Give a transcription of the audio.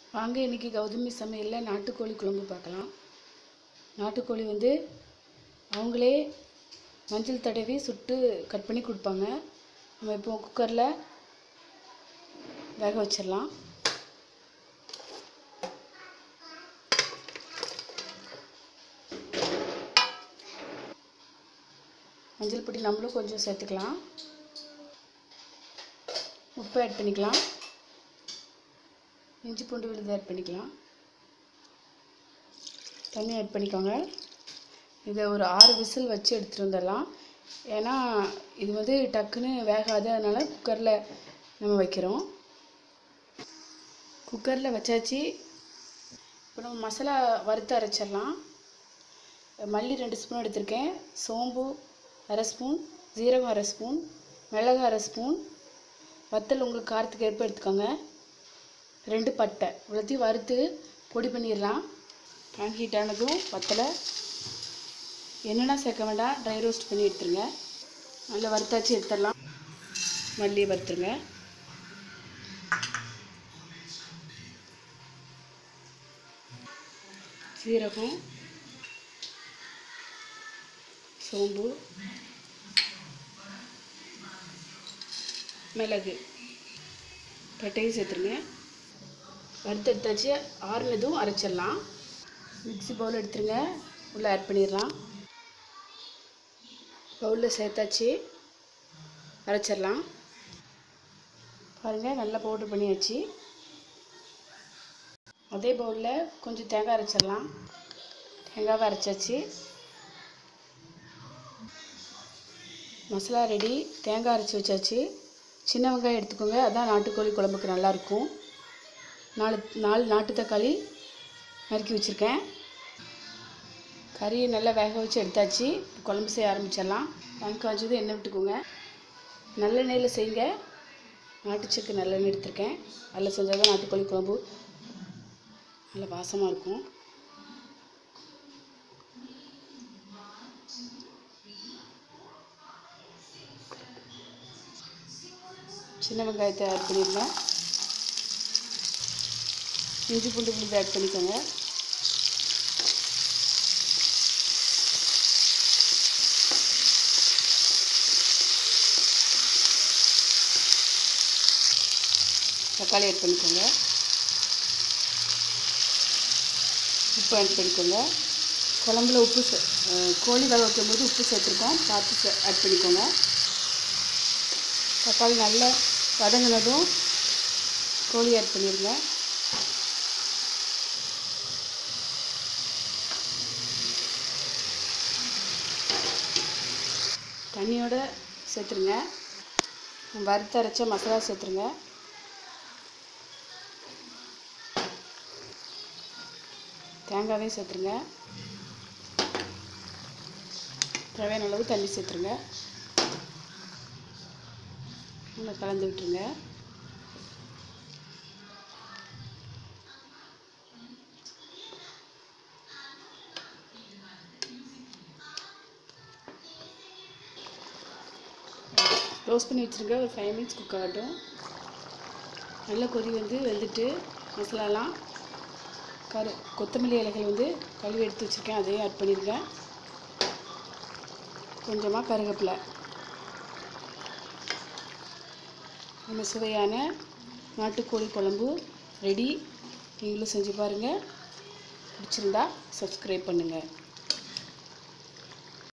வாங்க இன்றைக்கி கௌதமி சமையலில் நாட்டுக்கோழி குழம்பு பார்க்கலாம் நாட்டுக்கோழி வந்து அவங்களே மஞ்சள் தடவி சுட்டு கட் பண்ணி கொடுப்பாங்க நம்ம இப்போ குக்கரில் வேக வச்சிடலாம் மஞ்சள் பொடி நம்மளும் கொஞ்சம் சேர்த்துக்கலாம் உப்பு ஆட் பண்ணிக்கலாம் இஞ்சி பூண்டு விழுது ஆட் பண்ணிக்கலாம் தண்ணி ஆட் பண்ணிக்கோங்க இதை ஒரு ஆறு விசில் வச்சு எடுத்துகிட்டு வந்துடலாம் ஏன்னா இது வந்து டக்குன்னு வேகாது அதனால் குக்கரில் நம்ம வைக்கிறோம் குக்கரில் வச்சாச்சு இப்போ நம்ம மசாலா வறுத்து அரைச்சிடலாம் மல்லி ரெண்டு ஸ்பூன் எடுத்திருக்கேன் சோம்பு அரை ஸ்பூன் ஜீரகம் அரை ஸ்பூன் மிளகு அரை ஸ்பூன் வத்தல் உங்களுக்கு காரத்துக்கு ஏற்ப எடுத்துக்கோங்க ரெண்டு பட்டை இவ்வளோத்தையும் வறுத்து பொடி பண்ணிடலாம் பேன் ஹீட் ஆனதும் வத்தலை என்னென்னா சேர்க்க வேண்டாம் ட்ரை ரோஸ்ட் பண்ணி எடுத்துருங்க நல்லா வறுத்தாச்சு எடுத்துடலாம் மல்லியை வறுத்துருங்க சீரகம் சோம்பு மிளகு பட்டையும் சேர்த்துருங்க வறுத்து எடுத்தாச்சு ஆறுனதும் அரைச்சிடலாம் மிக்ஸி பவுல் எடுத்துருங்க உள்ளே ஆட் பண்ணிடலாம் பவுலில் சேர்த்தாச்சு அரைச்சிடலாம் பாருங்கள் நல்லா பவுட்ரு பண்ணியாச்சு அதே பவுலில் கொஞ்சம் தேங்காய் அரைச்சிடலாம் தேங்காவை அரைச்சாச்சு மசாலா ரெடி தேங்காய் அரைச்சி வச்சாச்சு சின்ன வெங்காயம் எடுத்துக்கோங்க அதான் நாட்டுக்கோழி குழம்புக்கு நல்லாயிருக்கும் நாலு நாலு நாட்டு தக்காளி நறுக்கி வச்சுருக்கேன் கறியை நல்லா வேக வச்சு எடுத்தாச்சு குழம்பு செய்ய ஆரம்பிச்சிடலாம் பேங்க் காய்ச்சது எண்ணெய் விட்டுக்கோங்க நல்லெண்ணெயில் செய்யுங்க நாட்டுச்சக்கு நல்லெண்ணெய் எடுத்திருக்கேன் அதில் செஞ்சால் தான் நாட்டுக்கோழி குழம்பு நல்ல வாசமாக இருக்கும் சின்ன வெங்காயத்தை ஆட் பண்ணிடுங்க இஞ்சி பூண்டு விழுது ஆட் பண்ணிக்கோங்க தக்காளி ஆட் பண்ணிக்கோங்க உப்பு ஆட் பண்ணிக்கோங்க குழம்புல உப்பு சே கோழி வேக வைக்கும்போது உப்பு சேர்த்துருக்கோம் பார்த்து சே ஆட் பண்ணிக்கோங்க தக்காளி நல்லா வதங்கினதும் கோழி ஆட் பண்ணிடுங்க தண்ணியோட சேர்த்துருங்க வறுத்து அரைச்ச மசாலா சேர்த்துருங்க தேங்காவையும் சேர்த்துருங்க தேவையான அளவு தண்ணி சேர்த்துருங்க நல்லா கலந்து விட்டுருங்க க்ளோஸ் பண்ணி வச்சுருங்க ஒரு ஃபைவ் மினிட்ஸ் குக் ஆகட்டும் நல்ல கொதி வந்து வெந்துட்டு மசாலாலாம் கரு கொத்தமல்லி இலைகள் வந்து கழுவி எடுத்து வச்சுருக்கேன் அதையும் ஆட் பண்ணியிருக்கேன் கொஞ்சமாக கருவேப்பிலை நம்ம சுவையான நாட்டுக்கோழி குழம்பு ரெடி நீங்களும் செஞ்சு பாருங்கள் பிடிச்சிருந்தா சப்ஸ்கிரைப் பண்ணுங்கள்